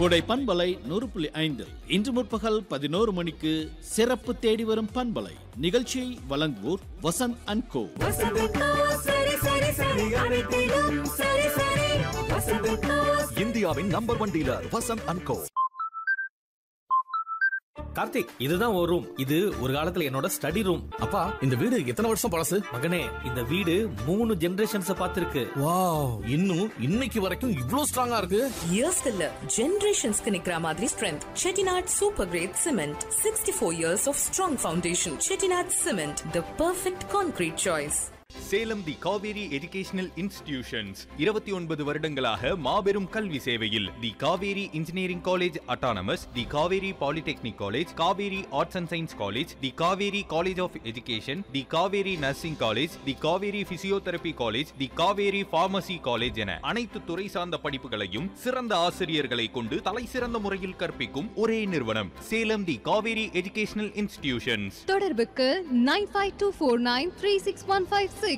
கோடை பண்பலை நூறு புள்ளி ஐந்து இன்று முற்பகல் பதினோரு மணிக்கு சிறப்பு தேடி வரும் பண்பலை நிகழ்ச்சியை வழங்குவோர் வசந்த் அண்ட் கோ வசந்தக்கா சரி சரி சரி அனைத்திலும் சரி சரி வசந்தக்கா இந்தியாவின் number one dealer Vasanth and co Karthik இதுதான் ஒரு ரூம் இது ஒரு காலத்துல என்னோட ஸ்டடி ரூம் அப்பா இந்த வீடு எத்தனை வருஷம் பழசு மகனே இந்த வீடு மூணு ஜெனரேஷன்ஸ் பார்த்திருக்கு வாவ் இன்னும் இன்னைக்கு வரைக்கும் இவ்ளோ ஸ்ட்ராங்கா இருக்கு இயர்ஸ் இல்ல ஜெனரேஷன்ஸ்க்கு நிக்கிற மாதிரி strength Chettinad super great cement sixty four years of strong foundation Chettinad cement the perfect concrete choice Salem the Kaveri educational institutions இருபத்தி ஒன்பது வருடங்களாக மாபெரும் கல்வி சேவையில் the Kaveri engineering college autonomous the Kaveri polytechnic college Kaveri arts and science college the Kaveri college of education the Kaveri nursing college the Kaveri physiotherapy college the Kaveri pharmacy college என அனைத்து துறை சார்ந்த படிப்புகளையும் சிறந்த ஆசிரியர்களை கொண்டு தலை சிறந்த முறையில் கற்பிக்கும் ஒரே நிறுவனம் Salem the Kaveri educational institutions தொடர்புக்கு nine five two four nine three six one five six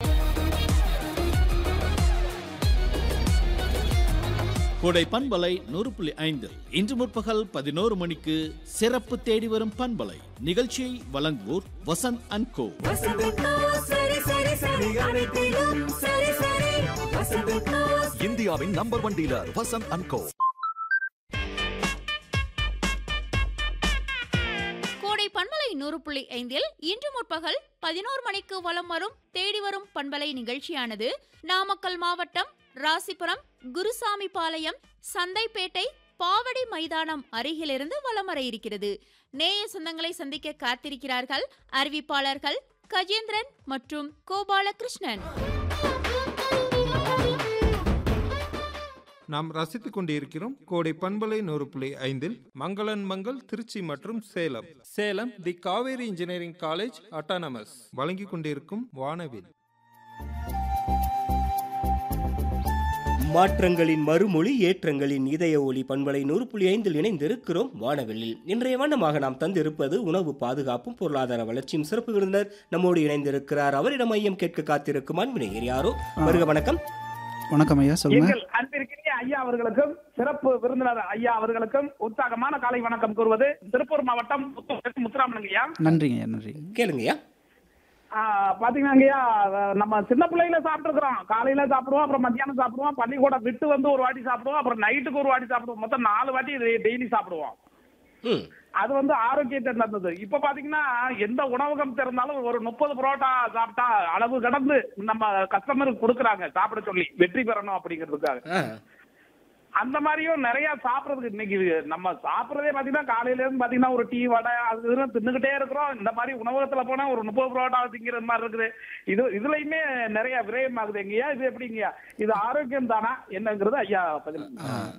Kodai பண்பலை நூறு புள்ளி ஐந்து இன்று முற்பகல் பதினோரு மணிக்கு சிறப்பு தேடி வரும் பண்பலை நிகழ்ச்சியை வழங்குவோர் வசந்த் அண்ட் கோ வசந்தக்கா சரி சரி சரி அனைத்திலும் சரி சரி வசந்தக்கா இந்தியாவின் number one dealer Vasanth and co Kodai பண்பலை நூறு புள்ளி ஐந்தில் இன்று முற்பகல் பதினோரு மணிக்கு வலம் வரும் தேடி வரும் பண்பலை நிகழ்ச்சியானது நாமக்கல் மாவட்டம் ராசிபுரம் குருசாமி பாளையம் சந்தைப்பேட்டை பாவடி மைதானம் அருகிலிருந்து வலம் வர இருக்கிறது நேய சொந்தங்களை சந்திக்க காத்திருக்கிறார்கள் அறிவிப்பாளர்கள் கஜேந்திரன் மற்றும் கோபாலகிருஷ்ணன் நாம் ரசித்துக் கொண்டிருக்கிறோம் கோடை பண்பலை நூறு புள்ளி ஐந்தில் மங்களன் மங்கள் திருச்சி மற்றும் Salem Salem the Kaveri engineering college autonomous வழங்கிக் கொண்டிருக்கும் வானவில் மாற்றங்களின் மறுமொழி ஏற்றங்களின் இதய ஒளி பண்பலை நூறு புள்ளி ஐந்தில் இணைந்திருக்கிறோம் வானவெளியில் இன்றைய வண்ணமாக நாம் தந்திருப்பது உணவு பாதுகாப்பும் பொருளாதார வளர்ச்சியும் சிறப்பு விருந்தினர் நம்மோடு இணைந்திருக்கிறார் அவரிடம் மையம் கேட்க காத்திருக்கும் அன்பினையர் யாரோ வருக வணக்கம் வணக்கம் ஐயா சொல்லுங்க எங்கள் அன்பிற்கினிய ஐயா அவர்களுக்கும் சிறப்பு விருந்தினர் ஐயா அவர்களுக்கும் உற்சாகமான காலை வணக்கம் கூறுவது திருப்பூர் மாவட்டம் முத்து- முத்துராமலிங்க ஐயா நன்றிங்க ஐயா நன்றி கேளுங்கய்யா ஆ, பாத்தீங்கன்னா ஐயா நம்ம சின்ன பிள்ளையில சாப்பிட்டுருக்கிறோம் காலையில சாப்பிடுவோம் அப்புறம் மத்தியானம் சாப்பிடுவோம் பள்ளிக்கூடம் விட்டு வந்து ஒரு வாட்டி சாப்பிடுவோம் அப்புறம் நைட்டுக்கு ஒரு வாட்டி சாப்பிடுவோம் மொத்தம் நாலு வாட்டி டெய்லி சாப்பிடுவோம் அது வந்து ஆரோக்கியத்தை தந்தது இப்ப பாத்தீங்கன்னா எந்த உணவகம் திறந்தாலும் ஒரு முப்பது புரோட்டா சாப்பிட்டா அளவு கடந்து நம்ம கஸ்டமருக்கு கொடுக்குறாங்க சாப்பிட சொல்லி வெற்றி பெறணும் அப்படிங்கிறதுக்காக அந்த மாதிரியும் நிறைய சாப்பிடுறதுக்கு இன்னைக்கு நம்ம சாப்பிடுறதே பாத்தீங்கன்னா காலையில இருந்து பாத்தீங்கன்னா ஒரு டீ வடை அது இதுன்னு தின்னுகிட்டே இருக்கிறோம் இந்த மாதிரி உணவகத்துல போனா ஒரு முப்பது புரோட்டா திங்கிற மாதிரி இருக்குது இது இதுலயுமே நிறைய விரயம் ஆகுது எங்கயா இது எப்படிங்கய்யா இது ஆரோக்கியம் தானா என்னங்கிறது ஐயா பதில்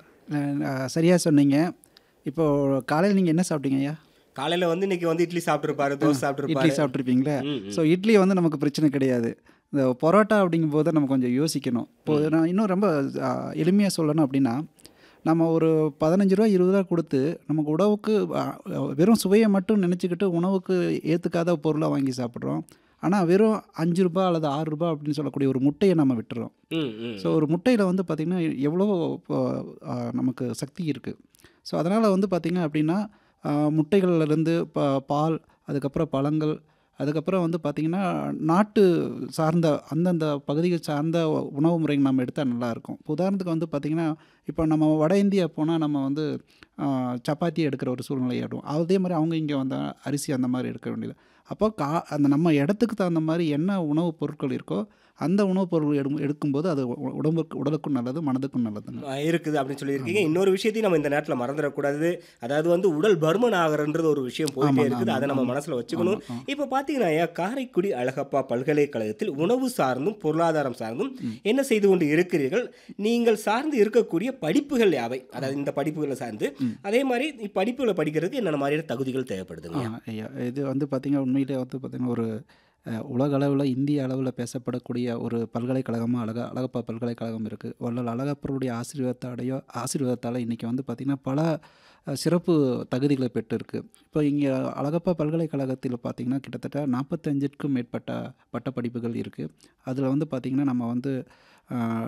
அஹ், சரியா சொன்னீங்க இப்போ காலையில் நீங்கள் என்ன சாப்பிட்டீங்க ஐயா காலையில வந்து இன்னைக்கு வந்து இட்லி சாப்பிட்டுருப்பாரு தோசை இட்லி சாப்பிட்டுருப்பாரு சாப்பிட்ருப்பீங்களா ம், ம். ஸோ இட்லி வந்து நமக்கு பிரச்சனை கிடையாது இந்த பரோட்டா அப்படிங்கும்போது நம்ம கொஞ்சம் யோசிக்கணும் இப்போ நான் இன்னும் ரொம்ப எளிமையாக சொல்லணும் அப்படின்னா நம்ம ஒரு பதினஞ்சு ரூபா இருபது ரூபா கொடுத்து நமக்கு உணவுக்கு ஆ, வெறும் சுவையை மட்டும் நினச்சிக்கிட்டு உணவுக்கு ஏற்றுக்காத பொருளை வாங்கி சாப்பிட்றோம் ஆனால் வெறும் அஞ்சு ரூபாய் அல்லது ஆறு ரூபாய் அப்படின்னு சொல்லக்கூடிய ஒரு முட்டையை நம்ம விட்டுறோம் ம், ம். ஸோ ஒரு முட்டையில் வந்து பார்த்திங்கன்னா எவ்வளோ இப்போ, ஆ, நமக்கு சக்தி இருக்குது ஸோ அதனால் வந்து பார்த்திங்க அப்படின்னா ஆ, முட்டைகள்லேருந்து ப பால் அதுக்கப்புறம் பழங்கள் அதுக்கப்புறம் வந்து பார்த்திங்கன்னா நாட்டு சார்ந்த அந்தந்த பகுதிகள் சார்ந்த உணவு முறைகள் நம்ம எடுத்தால் நல்லாயிருக்கும் இப்போ உதாரணத்துக்கு வந்து பார்த்திங்கன்னா இப்போ நம்ம வட இந்தியா போனால் நம்ம வந்து ஆ, சப்பாத்தி எடுக்கிற ஒரு சூழ்நிலை ஆடும் அதே மாதிரி அவங்க இங்கே வந்த அரிசி அந்த மாதிரி எடுக்க வேண்டியது அப்போ கா அந்த நம்ம இடத்துக்கு தகுந்த மாதிரி என்ன உணவுப் பொருட்கள் இருக்கோ அந்த உணவுப் பொருட்கள் எடு எடுக்கும்போது அது உ- உடம்புக்கு உடலுக்கும் நல்லது மனதுக்கும் நல்லதுங்க ஆ, இருக்குது அப்படின்னு சொல்லியிருக்கீங்க இன்னொரு விஷயத்தையும் நம்ம இந்த நேரத்தில் மறந்துடக்கூடாது அதாவது வந்து உடல் பருமன் ஆகிறன்றது ஒரு விஷயம் போயிட்டே ஆமாங்க, இருக்குது அதை நம்ம ஆமாங்க. மனசுல வச்சுக்கணும் ஆமா, ஆமா. இப்போ பார்த்தீங்கன்னா ஐயா, காரைக்குடி அழகப்பா பல்கலைக்கழகத்தில் உணவு சார்ந்தும் பொருளாதாரம் சார்ந்தும் என்ன செய்து கொண்டு இருக்கிறீர்கள் நீங்கள் சார்ந்து இருக்கக்கூடிய படிப்புகள் யாவை அதாவது இந்த படிப்புகளை சார்ந்து அதே மாதிரி இப்படிப்புகளை படிக்கிறதுக்கு என்னென்ன மாதிரியான தகுதிகள் தேவைப்படுதுங்க ஆ, ஐயா இது வந்து பார்த்திங்கன்னா உண்மையிலே வந்து பார்த்திங்கன்னா ஒரு அஹ், உலக அளவில் இந்திய அளவில் பேசப்படக்கூடிய ஒரு பல்கலைக்கழகமாக அழகா அழகப்பா பல்கலைக்கழகம் இருக்குது வள்ளல் அழகப்பருடைய ஆசீர்வாதத்தாடையோ ஆசீர்வாதத்தால் இன்றைக்கி வந்து பார்த்திங்கன்னா பல அஹ், சிறப்பு தகுதிகளை பெற்றிருக்கு இப்போ இங்கே அழகப்பா பல்கலைக்கழகத்தில் பார்த்திங்கன்னா கிட்டத்தட்ட நாற்பத்தஞ்சுக்கும் மேற்பட்ட பட்டப்படிப்புகள் இருக்குது அதில் வந்து பார்த்திங்கன்னா நம்ம வந்து